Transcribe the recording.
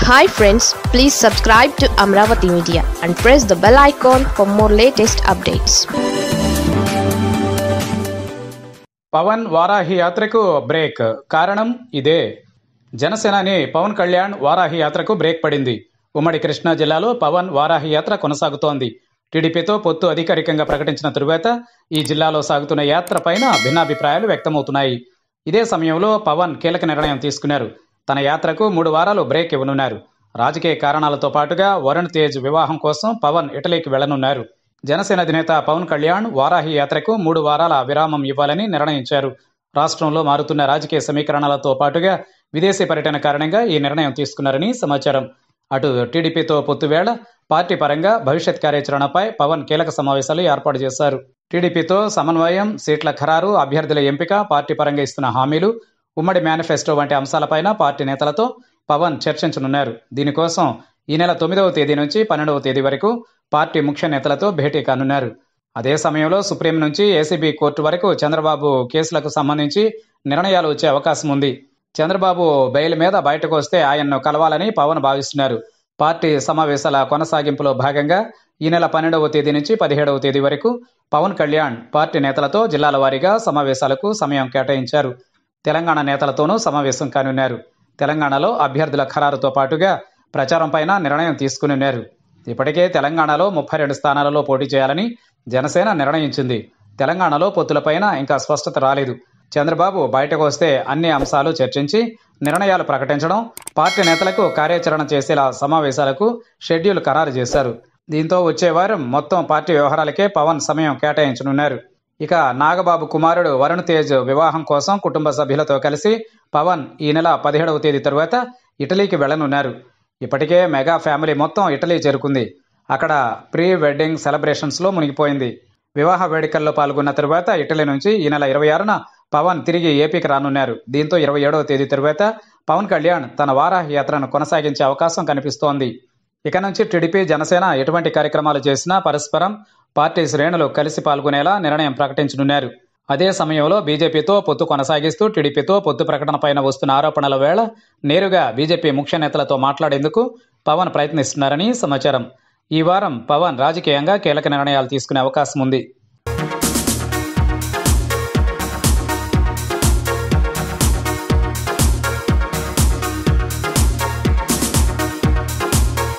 hi friends please subscribe to Amaravati media and press the bell icon for more latest updates Pavan Varahi యాత్రకు break కారణం ఇదే జనసేనాని పవన్ కళ్యాణ్ వారాహి యాత్రకు break పడింది ఉమ్మడి కృష్ణా జిల్లాలో పవన్ వారాహి యాత్ర కొనసాగుతోంది టీడీపీతో పొత్తు అధికారికంగా ప్రకటించిన తరువాత ఈ జిల్లాలో సాగుతున్న యాత్ర పైన భిన్నాభిప్రాయాలు వ్యక్తమవుతున్నాయి ఇదే సమయంలో పవన్ కీలక నిర్ణయం తీసుకున్నారు తన యాత్రకు మూడు వారాలు బ్రేక్ ఇవ్వనున్నారు రాజకీయ కారణాలతో పాటుగా వరుణ్ తేజ్ వివాహం కోసం పవన్ ఇటలీకి వెళ్లనున్నారు జనసేన అధినేత పవన్ కళ్యాణ్ వారాహి యాత్రకు మూడు వారాల విరామం ఇవ్వాలని నిర్ణయించారు రాష్ట్రంలో మారుతున్న రాజకీయ సమీకరణలతో పాటుగా విదేశీ పర్యటన కారణంగా ఈ నిర్ణయం తీసుకున్నారని సమాచారం అటు టీడీపీతో పొత్తు వేళ పార్టీ పరంగా భవిష్యత్ కార్యాచరణపై పవన్ కీలక సమావేశాలు ఏర్పాటు చేశారు టీడీపీతో సమన్వయం సీట్ల ఖరారు అభ్యర్థుల ఎంపిక పార్టీ పరంగా ఇస్తున్న హామీలు ఉమ్మడి మేనిఫెస్టో వంటి అంశాలపైన పార్టీ నేతలతో పవన్ చర్చించనున్నారు దీనికోసం ఈ నెల తొమ్మిదవ తేదీ నుంచి పన్నెండవ తేదీ వరకు పార్టీ ముఖ్య నేతలతో భేటీ కానున్నారు అదే సమయంలో సుప్రీం నుంచి ఏసీబీ కోర్టు వరకు చంద్రబాబు కేసులకు సంబంధించి నిర్ణయాలు వచ్చే అవకాశం ఉంది చంద్రబాబు బెయిల్ మీద బయటకు వస్తే ఆయన్ను కలవాలని పవన్ భావిస్తున్నారు పార్టీ సమావేశాల కొనసాగింపులో భాగంగా ఈ నెల పన్నెండవ తేదీ నుంచి పదిహేడవ తేదీ వరకు పవన్ కళ్యాణ్ పార్టీ నేతలతో జిల్లాల వారీగా సమావేశాలకు సమయం కేటాయించారు తెలంగాణ నేతలతోనూ సమావేశం కానున్నారు తెలంగాణలో అభ్యర్థుల ఖరారుతో పాటుగా ప్రచారం పైన నిర్ణయం తీసుకునున్నారు ఇప్పటికే తెలంగాణలో ముప్పై రెండు స్థానాలలో పోటీ చేయాలని జనసేన నిర్ణయించింది తెలంగాణలో పొత్తులపైన ఇంకా స్పష్టత రాలేదు చంద్రబాబు బయటకు వస్తే అన్ని అంశాలు చర్చించి నిర్ణయాలు ప్రకటించడం పార్టీ నేతలకు కార్యాచరణ చేసేలా సమావేశాలకు షెడ్యూల్ ఖరారు చేశారు దీంతో వచ్చే వారం మొత్తం పార్టీ వ్యవహారాలకే పవన్ సమయం కేటాయించనున్నారు ఇక నాగబాబు కుమారుడు వరుణ్ తేజ్ వివాహం కోసం కుటుంబ సభ్యులతో కలిసి పవన్ ఈ నెల పదిహేడవ తేదీ తరువాత ఇటలీకి వెళ్లనున్నారు ఇప్పటికే మెగా ఫ్యామిలీ మొత్తం ఇటలీ చేరుకుంది అక్కడ ప్రీ వెడ్డింగ్ సెలబ్రేషన్స్ లో మునిగిపోయింది వివాహ వేడుకల్లో పాల్గొన్న తరువాత ఇటలీ నుంచి ఈ నెల ఇరవై ఆరున పవన్ తిరిగి ఏపీకి రానున్నారు దీంతో ఇరవై ఏడవ తేదీ తరువాత పవన్ కళ్యాణ్ తన వారాహి యాత్రను కొనసాగించే అవకాశం కనిపిస్తోంది ఇక నుంచి టీడీపీ జనసేన ఎటువంటి కార్యక్రమాలు చేసినా పరస్పరం పార్టీ శ్రేణులు కలిసి పాల్గొనేలా నిర్ణయం ప్రకటించనున్నారు అదే సమయంలో బీజేపీతో పొత్తు కొనసాగిస్తూ టీడీపీతో పొత్తు ప్రకటనపైన వస్తున్న ఆరోపణల వేళ నేరుగా బీజేపీ ముఖ్య నేతలతో మాట్లాడేందుకు పవన్ ప్రయత్నిస్తున్నారని సమాచారం ఈ వారం పవన్ రాజకీయంగా కీలక నిర్ణయాలు తీసుకునే అవకాశం ఉంది